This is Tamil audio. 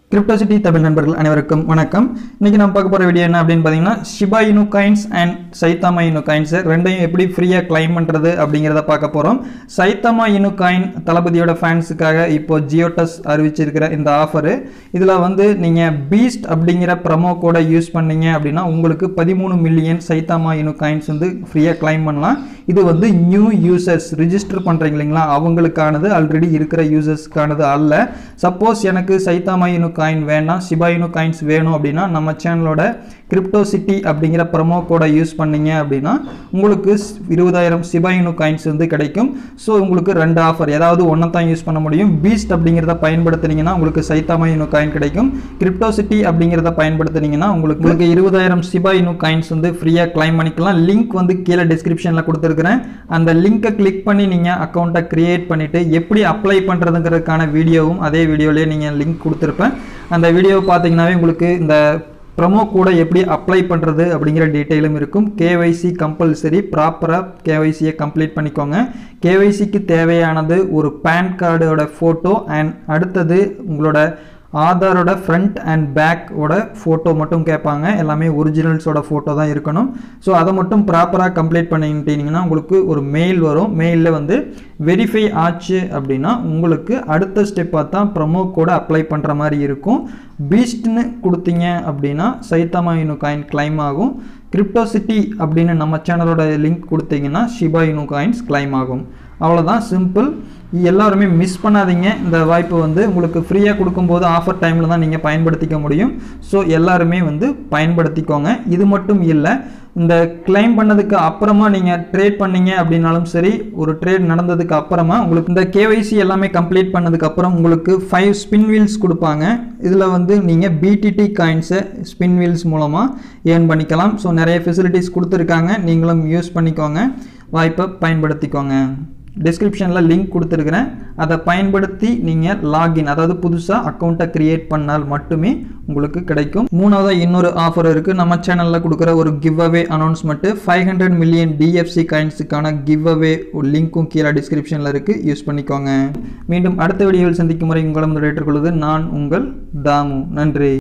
கிரிப்டோசிட்டி தமிழ் நண்பர்கள் அனைவருக்கும் வணக்கம் இன்னைக்கு நம்ம பார்க்க போகிற வீடியோ என்ன அப்படின்னு பார்த்தீங்கன்னா Shiba Inu coins and Saitama Inu coins ரெண்டையும் எப்படி ஃப்ரீயாக கிளைம் பண்ணுறது அப்படிங்கிறத பார்க்க போகிறோம் சைத்தாமா இனு காயின் தளபதியோட ஃபேன்ஸுக்காக இப்போ ஜியோடஸ் அறிவிச்சிருக்கிற இந்த ஆஃபரு இதில் வந்து நீங்கள் பீஸ்ட் அப்படிங்கிற ப்ரமோ கோடை யூஸ் பண்ணீங்க அப்படின்னா உங்களுக்கு பதிமூணு மில்லியன் சைத்தாமா இனு காயின்ஸ் வந்து ஃப்ரீயாக கிளைம் பண்ணலாம் இது வந்து நியூ யூசர்ஸ் ரிஜிஸ்டர் பண்ணுறீங்க இல்லைங்களா அவங்களுக்கானது ஆல்ரெடி இருக்கிற யூசர்ஸ்க்கானது அல்ல சப்போஸ் எனக்கு சைத்தாமா இனு காயின் வேணாம் சிபா இனு காயின்ஸ் வேணும் அப்படின்னா நம்ம சேனலோட கிரிப்டோ சிட்டி அப்படிங்கிற ப்ரமோ கோடை யூஸ் பண்ணீங்க அப்படின்னா உங்களுக்கு ஸ்- இருபதாயிரம் சிபா இனு காயின்ஸ் வந்து கிடைக்கும் ஸோ உங்களுக்கு ரெண்டு ஆஃபர் ஏதாவது ஒன்றை தான் யூஸ் பண்ண முடியும் பீஸ்ட் அப்படிங்கிறத பயன்படுத்துனீங்கன்னா உங்களுக்கு சைத்தாமா இனு காயின் கிடைக்கும் கிரிப்டோ சிட்டி அப்படிங்கிறத பயன்படுத்துனீங்கன்னா உங்களுக்கு உங்களுக்கு இருபதாயிரம் சிபா இனு காயின்ஸ் வந்து ஃப்ரீயாக கிளைம் பண்ணிக்கலாம் லிங்க் வந்து கீழே டிஸ்கிரிப்ஷனில் கொடுத்துருக்குறேன் அந்த லிங்கை கிளிக் பண்ணி நீங்கள் அக்கௌண்ட்டை க்ரியேட் பண்ணிவிட்டு எப்படி அப்ளை பண்ணுறதுங்கிறதுக்கான வீடியோவும் அதே வீடியோலேயே நீங்கள் லிங்க் கொடுத்துருப்பேன் அந்த வீடியோவை பார்த்தீங்கன்னாவே உங்களுக்கு இந்த ப்ரமோ கூட எப்படி அப்ளை பண்ணுறது அப்படிங்கிற டீட்டெயிலும் இருக்கும் கேவைசி கம்பல்சரி ப்ராப்பராக கேவைசியை கம்ப்ளீட் பண்ணிக்கோங்க கேவைசிக்கு தேவையானது ஒரு பேன் கார்டோட ஃபோட்டோ அண்ட் அடுத்தது உங்களோட ஆதாரோட ஃப்ரண்ட் அண்ட் பேக்கோட ஃபோட்டோ மட்டும் கேட்பாங்க எல்லாமே ஒரிஜினல்ஸோட ஃபோட்டோ தான் இருக்கணும் ஸோ அதை மட்டும் ப்ராப்பராக கம்ப்ளீட் பண்ணிட்டீங்கன்னா உங்களுக்கு ஒரு மெயில் வரும் மெயிலில் வந்து வெரிஃபை ஆச்சு அப்படின்னா உங்களுக்கு அடுத்த ஸ்டெப்பாக தான் ப்ரொமோ கோட அப்ளை பண்ணுற மாதிரி இருக்கும் பீஸ்ட்னு கொடுத்தீங்க அப்படின்னா சைத்தாமா இனு காயின் கிளைம் ஆகும் கிரிப்டோ சிட்டி அப்படின்னு நம்ம சேனலோட லிங்க் கொடுத்தீங்கன்னா ஷிபா இனு காயின்ஸ் கிளைம் ஆகும் அவ்வளோதான் சிம்பிள் எல்லாருமே மிஸ் பண்ணாதீங்க இந்த வாய்ப்பு வந்து உங்களுக்கு ஃப்ரீயாக கொடுக்கும்போது ஆஃபர் டைமில் தான் நீங்கள் பயன்படுத்திக்க முடியும் ஸோ எல்லாருமே வந்து பயன்படுத்திக்கோங்க இது மட்டும் இல்லை இந்த கிளைம் பண்ணதுக்கு அப்புறமா நீங்கள் ட்ரேட் பண்ணீங்க அப்படின்னாலும் சரி ஒரு ட்ரேட் நடந்ததுக்கு அப்புறமா உங்களுக்கு இந்த கேவைசி எல்லாமே கம்ப்ளீட் பண்ணதுக்கு அப்புறம் உங்களுக்கு ஃபைவ் ஸ்பின் வீல்ஸ் கொடுப்பாங்க இதில் வந்து நீங்கள் பிடிடி காயின்ஸை ஸ்பின் வீல்ஸ் மூலமாக ஏர்ன் பண்ணிக்கலாம் ஸோ நிறைய ஃபெசிலிட்டிஸ் கொடுத்துருக்காங்க நீங்களும் யூஸ் பண்ணிக்கோங்க வாய்ப்பை பயன்படுத்திக்கோங்க டிஸ்கிரிப்ஷனில் லிங்க் கொடுத்துருக்குறேன் அதை பயன்படுத்தி நீங்கள் லாகின் அதாவது புதுசாக அக்கௌண்ட்டை க்ரியேட் பண்ணால் மட்டுமே உங்களுக்கு கிடைக்கும் மூணாவதாக இன்னொரு ஆஃபர் இருக்குது நம்ம சேனலில் கொடுக்குற ஒரு giveaway announcement five hundred million TFC காயின்ஸுக்கான கிவ் அவே லிங்க்கும் கீழே டிஸ்கிரிப்ஷனில் இருக்குது யூஸ் பண்ணிக்கோங்க மீண்டும் அடுத்த வீடியோவில் சந்திக்கும் முறை உங்களிடம் ஏற்றுக்கொள்வது நான் உங்கள் தாமு நன்றி